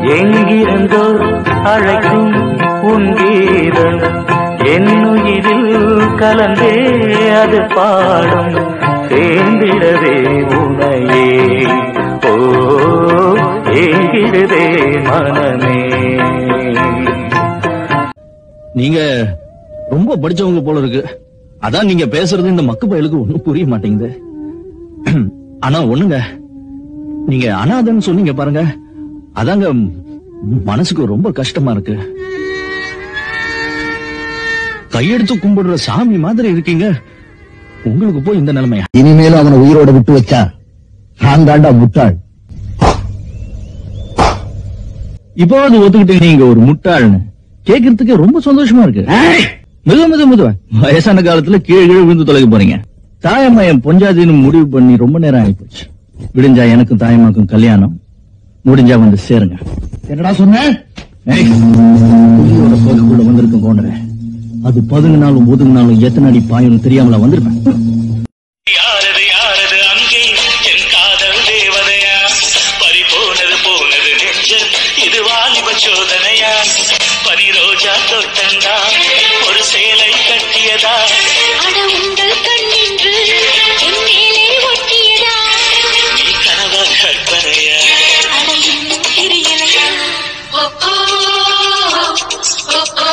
எங்கிருந்தோ அழைக்கும் உன் கீதம் என்னுயிரில் கலந்தே அது பாடும் சேர்ந்திடவே உனையே ஓ ஏங்கிடுதே மனமே நீங்க ரொம்ப படிச்சவங்க போல இருக்கு அதான் நீங்க பேசுறது இந்த மக்கு பயலுக்கு ஒண்ணும் புரிய மாட்டேங்குது ஆனா ஒண்ணுங்க நீங்க அனாதன்னு சொன்னீங்க பாருங்க அதாங்க ம், மனசுக்கு ரொம்ப கஷ்டமா இருக்கு கையெடுத்து கும்பிடுற சாமி மாதிரி இருக்கீங்க உங்களுக்கு போய் இந்த நிலைமையா இனிமேலும் அவனை உயிரோட விட்டு வச்சா நான் தாண்டா முட்டாள் இப்போது ஒத்துக்கிட்டு நீங்க ஒரு முட்டாள்னு கேக்குறதுக்கு ரொம்ப சந்தோஷமா இருக்கு மெது மெது மெதுவா வயசான காலத்துல கீழே கீழே விழுந்து தொலைக்க போறீங்க தாயம்மா என் பொஞ்சாதின்னு முடிவு பண்ணி ரொம்ப நேரம் ஆயிப்போச்சு விடிஞ்சா எனக்கும் தாயம்மாக்கும் கல்யாணம் முடிஞ்சா வந்து சேருங்க என்னடா சொன்ன ஏய், உயிரோட போக்குள்ள வந்திருக்க போனே அது பதுங்கினாலும் ஒதுங்கினாலும் எத்தனை அடி பாயும் தெரியாமல வந்திருப்பேன் யாரது யாரது அங்கே என் காதல் தேவதையா பறி போனது போனது நெஞ்சம் இது வாலிப சோதனையா பனி ரோஜா தொட்டண்டா ஒரு சேலை கட்டியதா அட உங்கள் கண்ணின்று என் மேலே ஒட்டியதா நீ கனவா கற்பனையா அட இன்னும் தெரியலையா ஓ, ஓ, ஓ, ஓ,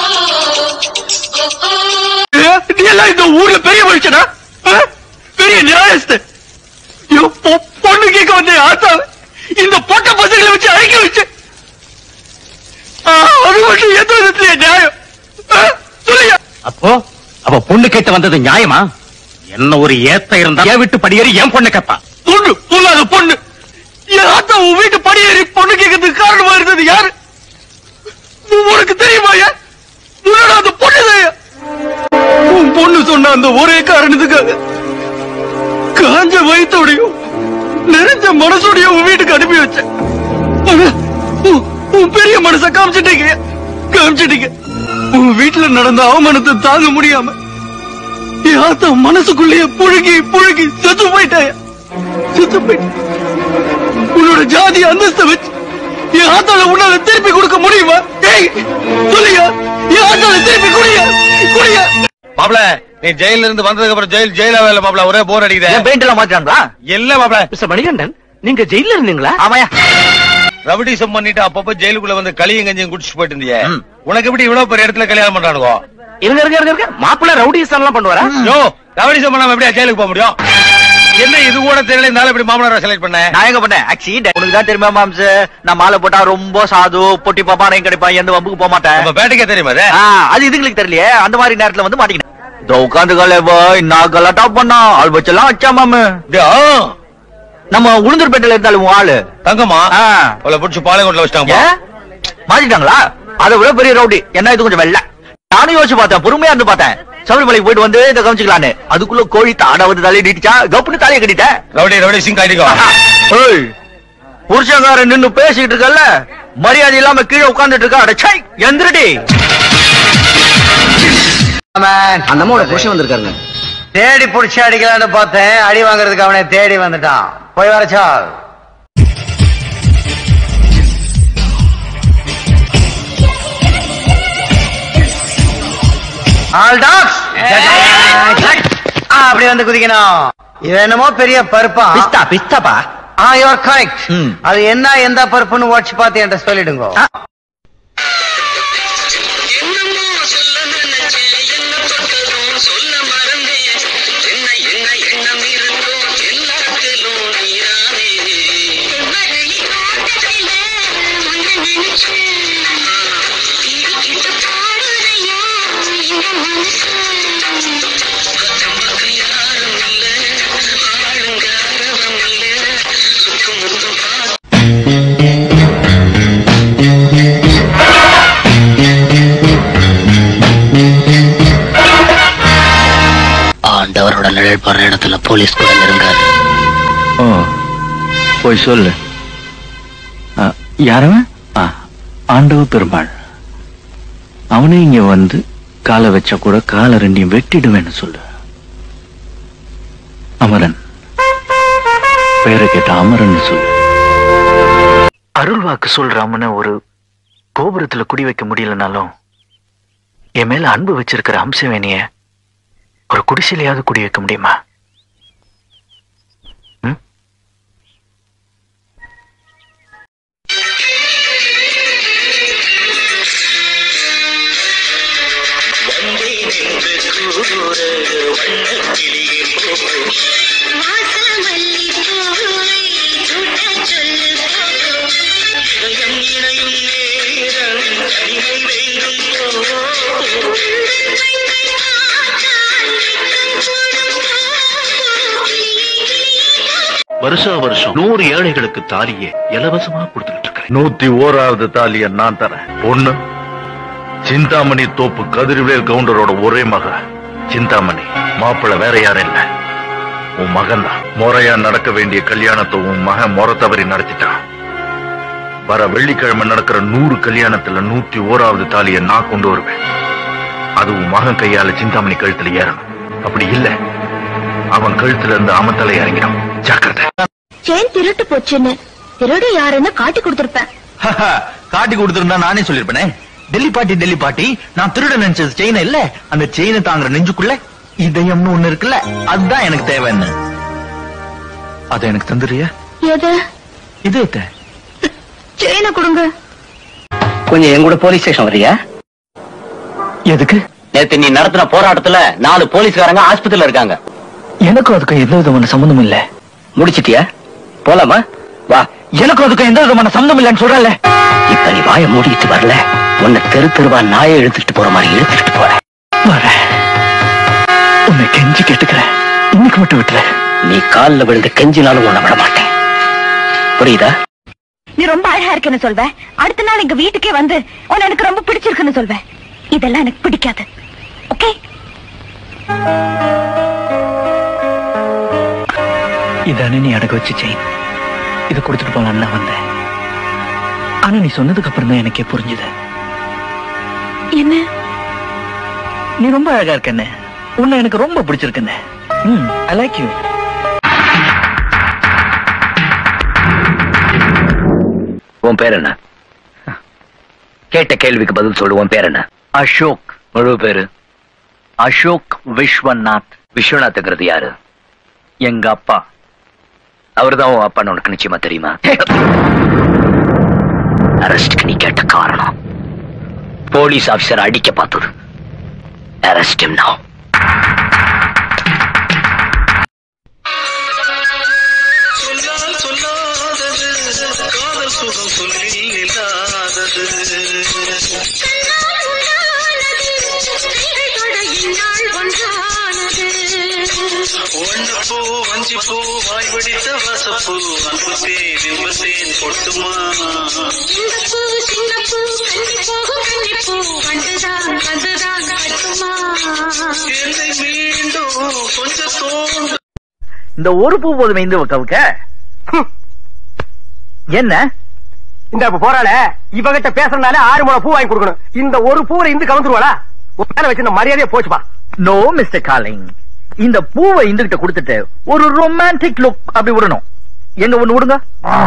ஓ, ஓ. நீ எல்லாம் இந்த ஊர்ல பெரிய மனுஷனா ஆ? பெரிய நியாயஸ்து ஐயோ, பொ- பொண்ணு கேட்க வந்த ஆத்தா இந்த பொட்ட பசங்களை வச்சு அழைக்க வச்சு ஆ, அது மட்டும் எந்த விதத்துல நியாயம் ஆ? சொல்லுயா அப்போ அவ பொண்ணு கேட்டு வந்தது நியாயமா என்ன ஒரு ஏத்த இருந்தா ஏன் விட்டு படியேறி என் பொண்ணு கேப்பா பொண்ணு பொல்லாத பொண்ணு என் ஆத்தா உன் வீட்டு படியேறி பொண்ணு கேட்கறதுக்கு காரணமா இருந்தது யாரு உனக்கு தெரியுமா ஏன் உன்னோட அந்த பொண்ணு உன் பொண்ணு சொன்ன அந்த ஒரே காரணத்துக்காக காஞ்ச வயித்தோடையும் நிறைஞ்ச மனசோடையும் உன் வீட்டுக்கு அனுப்பி வச்சேன் ஆனா, உன்- உன் பெரிய மனச காமிச்சிட்டீங்க காமிச்சிட்டீங்க உன் வீட்டுல நடந்த அவமானத்தை தாங்க முடியாம என் ஆத்தா மனசுக்குள்ளேயே புழுகி புழுகி செத்து போயிட்டாய செத்து போயிட்ட உன்னோட ஜாதி அந்தஸ்தை வச்சு என் ஆத்தால உன்னால திருப்பி கொடுக்க முடியுமா ஏய் சொல்லியா என் ஆத்தால திருப்பி குடியா குடியா மாப்ள நீ ஜெயில இருந்து வந்ததுக்கு அப்புறம் ஜெயில் ஜெயில வேலை மாப்ள ஒரே போர் அடிக்குது பெயிண்ட் எல்லாம் மாட்டாங்களா இல்ல மாப்ள மிஸ்டர் மணிகண்டன் நீங்க ஜெயில இருந்தீங்களா ஆமாயா ரவுடிசம் பண்ணிட்டு அப்பப்ப ஜெயிலுக்குள்ள வந்து களியும் கஞ்சியும் குடிச்சு போயிட்டு இருந்தியே உனக்கு எப்படி இவ்வளவு பெரிய இடத்துல கல்யாணம் பண்றானுங்க இருங்க இருங்க இருங்க இருங்க மாப்பிள்ள ரவுடிசம் எல்லாம் பண்ணுவாரா யோ ரவுடிசம் பண்ணாம எப்படியா ஜெயிலுக்கு போக முடியும் என்ன இது கூட தெரியல இருந்தாலும் இப்படி மாமனாரை செலக்ட் பண்ண நான் எங்க பண்ணேன் ஆக்சிடென்ட் உனக்கு தான் தெரியுமா மாம்ஸ் நான் மாலை போட்டா ரொம்ப சாது பொட்டி பாப்பானையும் கிடைப்பான் எந்த வம்புக்கு போக மாட்டேன் நம்ம பேட்டைக்கே தெரியுமா அது ஆ, அது இதுங்களுக்கு தெரியலையே அந்த மாதிரி நேரத்துல வந்து மாட்டிக்கினேன் இதோ உட்காந்து கலை நான் கலாட்டா பண்ணா ஆள் வச்செல்லாம் வச்சா மாமு அப்படியா? நம்ம உளுந்தூர்பேட்டையில இருந்தாலும் உன் ஆளு தங்கம்மா ஆ. அவளை பிடிச்சி பாளையங்கோட்டில் வச்சிட்டாங்க ஏன் மாத்திட்டாங்களா அதை விட பெரிய ரவுடி என்ன இது கொஞ்சம் வெள்ள நானும் யோசிச்சு பார்த்தேன் பொறுமையா இருந்து பார்த்தேன் சபரிமலைக்கு போயிட்டு வந்து இதை கவனிச்சுக்கலான்னு அதுக்குள்ள கோழி தாடா வந்து தலையை நீட்டிச்சா கப்புன்னு தலையை கட்டிட்டேன் ரவுடி ரவுடி சிங் காட்டிக்கோ ஏய், புருஷங்காரன் நின்னு பேசிட்டு இருக்கல்ல மரியாதை இல்லாம கீழே உட்கார்ந்துட்டு இருக்கா அடச்சை எந்திரடி அந்த அம்மாவோட புருஷன் வந்திருக்காருங்க தேடி புடிச்சு அடிக்கலாம்னு பார்த்தேன் அடி வாங்குறதுக்கு அவனை தேடி வந்துட்டான் போய் வர சால் ஆல் டாக்ஸ் அப்படி வந்து குதிக்கணும் இது என்னமோ பெரிய பருப்பா பிஸ்தா பிஸ்தாப்பா ஆ யுவர் கரெக்ட் ம். அது என்ன எந்த பருப்புன்னு உடச்சு பார்த்து என்கிட்ட சொல்லிடுங்க ஆ. என்னமோ சொல்ல நினைச்சேன் என்ன தொட்டதும் சொல்ல மறந்தேன் என்ன என்ன எண்ணம் இருந்தோ எல்லாத்திலும் நீரானே செவ்வரளி தோட்டத்திலே உன்னை நினைச்சேன். தீட்டிட்டு பாடுதையா இந்த மனசு அக்கம் பக்கம் யாரும் இல்ல ஆளுங்க அரவம் இல்ல சுத்தம் முத்தம் பார்த்து ஆண்டவரோட நிழல் படுற இடத்துல போலீஸ் கூட நெருங்காது ஓ போய் சொல்லு ஆ, யாரவன் ஆ, ஆண்டவ பெருமாள் அவனே இங்க வந்து காலை வச்சா கூட காலை ரெண்டையும் வெட்டிடுவேன்னு சொல்லு அமரன் பேரை கேட்ட அமரன் சொல்லு அருள் வாக்கு சொல்றாமன்னு ஒரு கோபுரத்துல குடி வைக்க முடியலனாலும் என் மேல அன்பு வச்சிருக்கிற அம்சவேணிய ஒரு குடிசையிலையாவது குடி வைக்க முடியுமா ம்? வாசமல்லி பூவை சூட்டச் சொல்லு போகும். கண்கள் பார்த்தால் வெட்கம் கூடும் போ. கிளியே, கிளியே போ. வருஷா வருஷம் நூறு ஏழைகளுக்கு தாலியை இலவசமா கொடுத்துட்டு இருக்கிறேன் நூத்தி ஓராவது தாலிய நான் தரேன் பொண்ணு சிந்தாமணி தோப்பு கதிர்வேல் கவுண்டரோட ஒரே மக சிந்தாமணி மாப்பிள்ளை வேற யாரும் இல்ல உன் மகன் தான் முறையா நடக்க வேண்டிய கல்யாணத்தை உன் மகன் முறை தவறி நடத்திட்டான் வர வெள்ளிக்கிழமை நடக்கிற நூறு கல்யாணத்துல நூத்தி ஓராவது தாலியை நான் கொண்டு வருவேன் அது உன் மகன் கையால சிந்தாமணி கழுத்துல ஏறணும் அப்படி இல்ல அவன் கழுத்துல இருந்து அவன் தலை இறங்கிடும் ஜாக்கிரதை செயின் திருட்டு போச்சுன்னு திருடு யாருன்னு காட்டி கொடுத்திருப்பேன் காட்டி கொடுத்திருந்தா நானே சொல்லிருப்பேனே டெல்லி பாட்டி டெல்லி பாட்டி நான் திருட நினைச்சது செயின இல்ல அந்த செயினை தாங்குற நெஞ்சுக்குள்ள இதயம்னு ஒண்ணு இருக்குல்ல அதுதான் எனக்கு தேவைன்னு அத எனக்கு தந்துடுறியா எது இதயத்தை செயினை கொடுங்க கொஞ்சம் என் கூட போலீஸ் ஸ்டேஷன் வரியா எதுக்கு நேத்து நீ நடத்தின போராட்டத்துல நாலு போலீஸ்காரங்க ஆஸ்பத்திரியில இருக்காங்க எனக்கும் அதுக்கும் எந்த விதமான சம்பந்தம் இல்ல முடிச்சிட்டியா போலாமா வா எனக்கும் அதுக்கும் எந்த விதமான சம்பந்தம் இல்லைன்னு சொல்றல இப்ப நீ வாய மூடிட்டு வரல உன்னை தெரு தெருவா நாயை இழுத்துட்டு போற மாதிரி இழுத்துட்டு போறேன் வரேன் உன்னை கெஞ்சி கேட்டுக்கிறேன் இன்னைக்கு மட்டும் விட்டுற நீ கால்ல விழுந்து கெஞ்சினாலும் உன்னை விட மாட்டேன் புரியுதா நீ ரொம்ப அழகா இருக்குன்னு சொல்வ அடுத்த நாள் எங்க வீட்டுக்கே வந்து உன்னை எனக்கு ரொம்ப பிடிச்சிருக்குன்னு சொல்வ இதெல்லாம் எனக்கு பிடிக்காது ஓகே இதானே நீ அடக வச்சு செயின் இதை கொடுத்துட்டு போலான்னு நான் வந்தேன் ஆனா நீ சொன்னதுக்கு அப்புறம் தான் எனக்கே புரிஞ்சுது என்ன நீ ரொம்ப அழகா இருக்கண்ணே உன்னை எனக்கு ரொம்ப பிடிச்சிருக்குண்ணே ம் ஐ லைக் யூ உன் பேர் என்ன கேட்ட கேள்விக்கு பதில் சொல்லு உன் பேர் என்ன அசோக் முழு பேரு அசோக் விஸ்வநாத் விஸ்வநாத்ங்கிறது யாரு எங்க அப்பா அவர்தான் உன் அப்பான்னு உனக்கு நிச்சயமா தெரியுமா அரெஸ்ட்க்கு நீ கேட்ட காரணம் போலீஸ் ஆபீசர் அடிக்க பார்த்தது அரெஸ்ட் now சொல்லால் சொல்லாதது காதல் சுகம் சொல்லில் இல்லாதது வண்ணப்பூ வஞ்சிப்பூ வாய் பிடித்த வாசப்பூ அன்பு தேன் இன்பு தேன் கொட்டுமா என்னை மீண்டும் கொஞ்சம் தோன்று இந்த ஒரு பூ போதும் இந்த கவுக்க என்ன இந்த இப்ப போறாள இவகிட்ட பேசுறதுனால ஆறு முளை பூ வாங்கி கொடுக்கணும் இந்த ஒரு பூவை இந்து கவுந்துருவாளா உன் மேல வச்சிருந்த மரியாதையே போச்சுப்பா நோ மிஸ்டர் காலிங் இந்த பூவை இந்துகிட்ட கொடுத்துட்டு ஒரு ரொமான்டிக் லுக் அப்படி விடணும் எங்க ஒண்ணு விடுங்க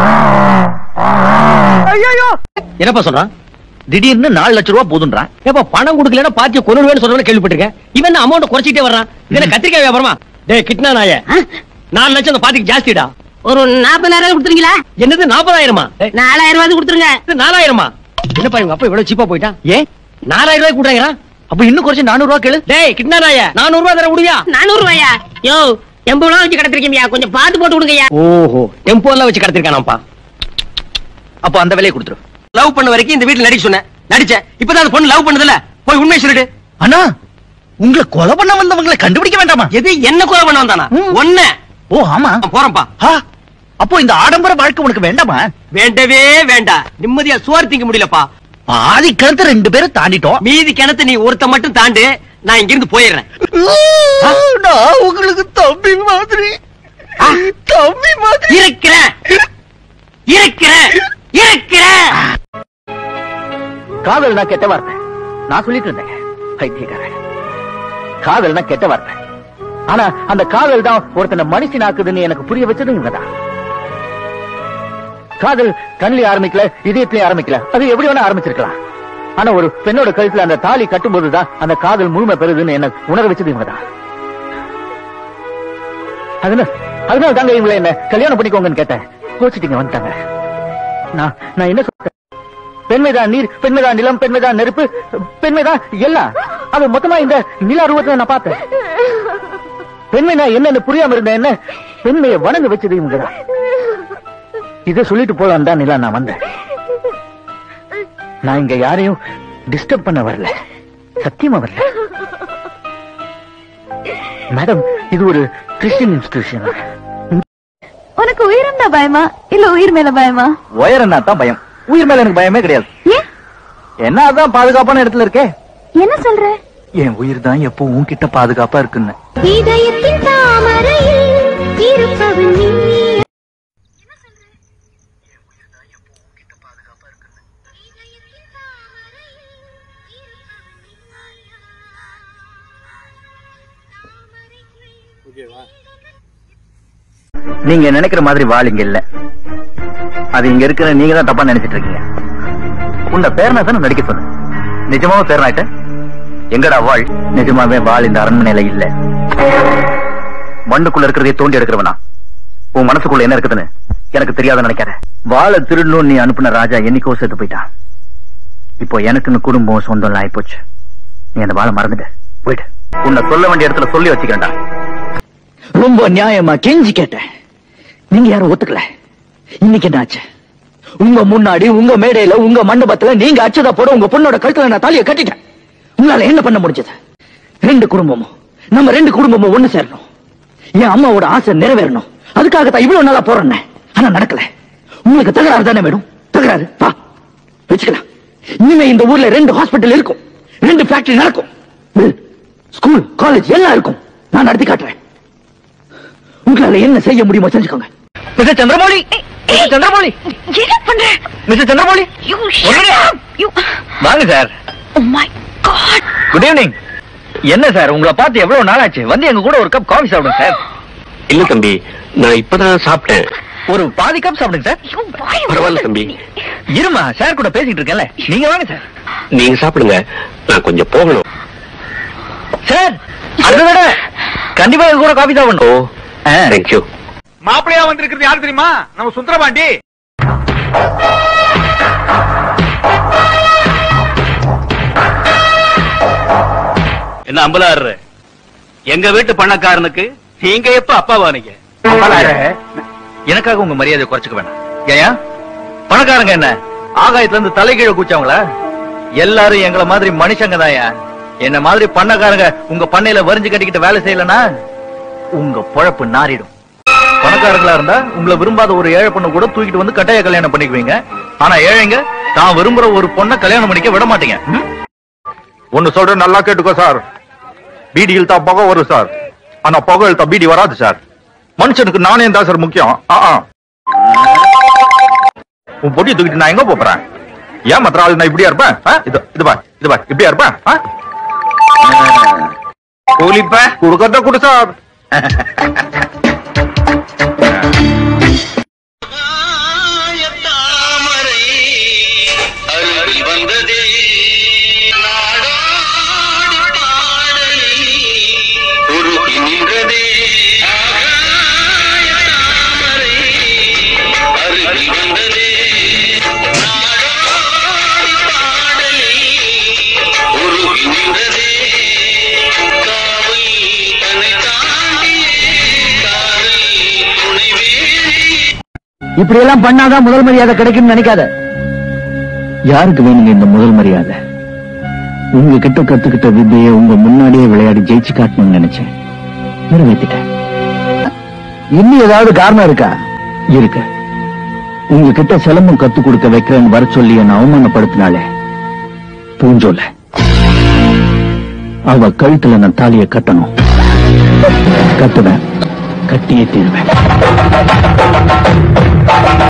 ஐயோ என்னப்பா சொல்றான் திடீர்னு நாலு லட்சம் ரூபாய் போதுன்றான் ஏப்பா பணம் கொடுக்கலன்னா பாத்திய கொண்டுவேன்னு சொல்றவங்க கேள்விப்பட்டிருக்கேன் இவன் அமௌண்ட் குறைச்சிட்டே வர்றான் இதுல கத்திரிக்காய் வியாபாரமா டேய் கிட்னா நாய நாலு லட்சம் அந்த பாத்திக்கு ஜாஸ்திடா ஒரு நாற்பதாயிரம் கொடுத்துருங்களா என்னது நாற்பதாயிரமா நாலாயிரம் ரூபாய் கொடுத்துருங்க இது நாலாயிரமா என்னப்பா இவங்க அப்பா இவ்வளவு சீப்பா போயிட்டான் ஏன் நாலாயிரம் ரூபாய் கூட்டுறாங்க அப்ப இன்னும் குறைச்சு நானூறு ரூபாய் கேளு டேய் கிட்னா நாய நானூறு ரூபாய் தர முடியா நானூறு ரூபாயா யோ எண்பது ரூபா வச்சு கடத்திருக்கீங்க கொஞ்சம் பார்த்து போட்டு கொடுங்கய்யா ஓஹோ டெம்போ எல்லாம் வச்சு கடத்திருக்கானாப்பா அப்ப அந்த விலையை கொடுத்துரு லவ் பண்ண வரைக்கும் இந்த வீட்டுல நடிக்க சொன்னேன் நடிச்சேன் இப்பதான் அந்த பொண்ணு லவ் பண்ணதுல போய் உண்மை சொல்லிட்டு அண்ணா உங்களை கொலை பண்ண வந்தவங்களை கண்டுபிடிக்க வேண்டாமா எது என்ன கொலை பண்ண வந்தானா ஒண்ணு ஓ ஆமா போறேன்ப்பா ஆ, அப்போ இந்த ஆடம்பர வாழ்க்கை உனக்கு வேண்டாமா வேண்டவே வேண்டாம் நிம்மதியா சோறு திங்க முடியலப்பா பாதி கருத்து ரெண்டு பேரும் தாண்டிட்டோம் மீதி கிணத்து நீ ஒருத்த மட்டும் தாண்டு நான் இங்க இருந்து போயிடுறேன் நான் உங்களுக்கு தம்பி மாதிரி தம்பி மாதிரி இருக்கிறேன் இருக்கிறேன் இருக்கிறேன் காதல்னா கெட்ட வார்த்தை நான் சொல்லிட்டு இருந்தேன் பைத்தியக்காரன் காதல்னா கெட்ட வார்த்தை ஆனா அந்த காதல் தான் ஒருத்தனை மனுஷனாக்குதுன்னு எனக்கு புரிய வச்சது இவங்கதான் காதல் கண்ணிலே ஆரம்பிக்கல இதயத்திலே ஆரம்பிக்கல அது எப்படி வேணா ஆரம்பிச்சிருக்கலாம் ஆனா ஒரு பெண்ணோட கழுத்துல அந்த தாலி கட்டும்போதுதான் அந்த காதல் முழுமை பெறுதுன்னு என்ன உணர வச்சது இவங்கதான் அதனால அதனால தாங்க இவங்களை என்ன கல்யாணம் பண்ணிக்கோங்கன்னு கேட்டேன் கோச்சிட்டீங்க வந்துட்டாங்க நான் நான் என்ன சொல்றேன் பெண்மைதான் நீர் பெண்மைதான் நிலம் பெண்மைதான் நெருப்பு பெண்மைதான் எல்லாம் அது மொத்தமா இந்த நில உருவத்தை நான் பார்த்தேன் பெண்மைனா என்னன்னு புரியாம இருந்த என்ன பெண்மையை வணங்க வச்சது இவங்கதான் இதை சொல்லிட்டு போலாம் தான் நிலா நான் வந்தேன் நான் இங்க யாரையும் டிஸ்டர்ப் பண்ண வரல சத்தியமா வரல மேடம் இது ஒரு கிறிஸ்டியன் இன்ஸ்டிடியூஷன் உனக்கு உயிரம் தான் பயமா இல்ல உயிர் மேல பயமா உயரன்னா தான் பயம் உயிர் மேல எனக்கு பயமே கிடையாது ஏன் என்ன அதான் பாதுகாப்பான இடத்துல இருக்கே என்ன சொல்ற என் உயிர் தான் எப்போ உன்கிட்ட பாதுகாப்பா இருக்குன்னு இதயத்தின் தாமரையில் இருப்பவன் நீ நீங்க நினைக்கிற மாதிரி வாள் இங்க இல்ல அது இங்க இருக்கிற நீங்க தான் தப்பா நினைச்சிட்டு இருக்கீங்க உன்னை பேரனா தானே நடிக்க சொன்ன நிஜமாவே பேரனாயிட்ட எங்கடா வாழ் நிஜமாவே வாழ் இந்த அரண்மனையில இல்ல மண்ணுக்குள்ள இருக்கிறதே தோண்டி எடுக்கிறவனா உன் மனசுக்குள்ள என்ன இருக்குதுன்னு எனக்கு தெரியாத நினைக்காத வாழை திருடணும் நீ அனுப்புன ராஜா என்னைக்கோ செத்து போயிட்டான் இப்போ எனக்குன்னு குடும்பம் சொந்தம் ஆயிப்போச்சு நீ அந்த வாழை மறந்துட்டு போயிட்டு உன்னை சொல்ல வேண்டிய இடத்துல சொல்லி வச்சுக்கிறேன்டா ரொம்ப நியாயமா கெஞ்சி கேட்டேன் நீங்க யாரும் ஒத்துக்கல இன்னைக்கு என்ன ஆச்சு உங்க முன்னாடி உங்க மேடையில உங்க மண்டபத்துல நீங்க அச்சதா போட உங்க பொண்ணோட கழுத்துல நான் தாலியை கட்டிட்டேன் உங்களால என்ன பண்ண முடிஞ்சது ரெண்டு குடும்பமும் நம்ம ரெண்டு குடும்பமும் ஒண்ணு சேரணும் என் அம்மாவோட ஆசை நிறைவேறணும் அதுக்காகத்தான் இவ்வளவு நாளா போறேன் ஆனா நடக்கல உங்களுக்கு தகராறு தானே மேடம் தகராறு வா வச்சுக்கலாம் இனிமே இந்த ஊர்ல ரெண்டு ஹாஸ்பிட்டல் இருக்கும் ரெண்டு ஃபேக்டரி நடக்கும் ஸ்கூல் காலேஜ் எல்லாம் இருக்கும் நான் நடத்தி காட்டுறேன் உங்களால என்ன செய்ய முடியுமோ செஞ்சுக்கோங்க மிஸ்டர் சந்திரமௌலி மிஸ்டர் சந்திரமௌலி என்ன பண்ற mister Chandramouli You shut up! You வாங்க sir Oh my god good evening என்ன சார் உங்களை பார்த்து எவ்வளவு நாள் ஆச்சு வந்து எங்க கூட ஒரு கப் காஃபி சாப்பிடுங்க சார் இல்ல தம்பி நான் இப்பதான் சாப்பிட்டேன் ஒரு பாதி கப் சாப்பிடுங்க சார் You why பரவாயில்ல தம்பி இருமா சார் கூட பேசிட்டு இருக்கேன்ல நீங்க வாங்க சார் நீங்க சாப்பிடுங்க நான் கொஞ்சம் போகணும் சார் அதை விட கண்டிப்பா எங்க கூட காஃபி ஓ சாப்பிடணும் ஆ. தேங்க்யூ மாப்பிளையா வந்திருக்கிறது யாரு தெரியுமா நம்ம சுந்தரபாண்டி என்ன அம்பலாறு எங்க வீட்டு பணக்காரனுக்கு நீங்க எப்ப அப்பாவானீங்க எனக்காக உங்க மரியாதை குறைச்சுக்க வேணாம் ஏயா பணக்காரங்க என்ன ஆகாயத்துல இருந்து தலைகீழ கூச்சவங்களா எல்லாரும் எங்கள மாதிரி மனுஷங்க தாயா என்ன மாதிரி பண்ணக்காரங்க உங்க பண்ணையில வரிஞ்சு கட்டிக்கிட்டு வேலை செய்யலனா உங்க பொழப்பு நாறிடும் பணக்காரங்களா இருந்தா உங்களை விரும்பாத ஒரு ஏழை பொண்ணு கூட தூக்கிட்டு வந்து கட்டாய கல்யாணம் பண்ணிக்குவீங்க ஆனா ஏழைங்க தான் விரும்புற ஒரு பொண்ணை கல்யாணம் பண்ணிக்க விட மாட்டீங்க ம்? ஒன்னு சொல்றேன் நல்லா கேட்டுக்கோ சார் பீடி இழுத்தா புகை வரும் சார் ஆனா புகை இழுத்தா பீடி வராது சார் மனுஷனுக்கு நாணயம் தான் சார் முக்கியம் ஆ, ஆ. உன் பொடியை தூக்கிட்டு நான் எங்க போறேன் ஏன் மற்ற ஆள் நான் இப்படியா இருப்பேன் ஆ? இது இது பா இது பா இப்படியா இருப்பேன் ஆ? கூலிப்ப கொடுக்கறத கொடு சார் தாமரை அருகில் வந்ததே நாடோடி பாடலை உருகி நின்றதே ஆகாய தாமரை அருகில் வந்ததே நாடோடி பாடலை உருகி நின்றதே காவல் தன்னை தாண்டியே காதல் துணை வேண்டி இப்படி எல்லாம் பண்ணாதான் முதல் மரியாதை கிடைக்கும்னு நினைக்காத யாருக்கு வேணுங்க இந்த முதல் மரியாதை உங்ககிட்ட கத்துக்கிட்ட வித்தையை உங்க முன்னாடியே விளையாடி ஜெயிச்சு காட்டணும்னு நினைச்சேன் நிறைவேத்திட்டேன் இன்னும் ஏதாவது காரணம் இருக்கா இருக்கு உங்ககிட்ட சிலம்பம் கத்து கொடுக்க வைக்கிறேன்னு வர சொல்லி என்ன அவமானப்படுத்தினாலே பூஞ்சோல அவ கழுத்துல நான் தாலியை கட்டணும் கட்டுவேன் கட்டியே தீருவேன்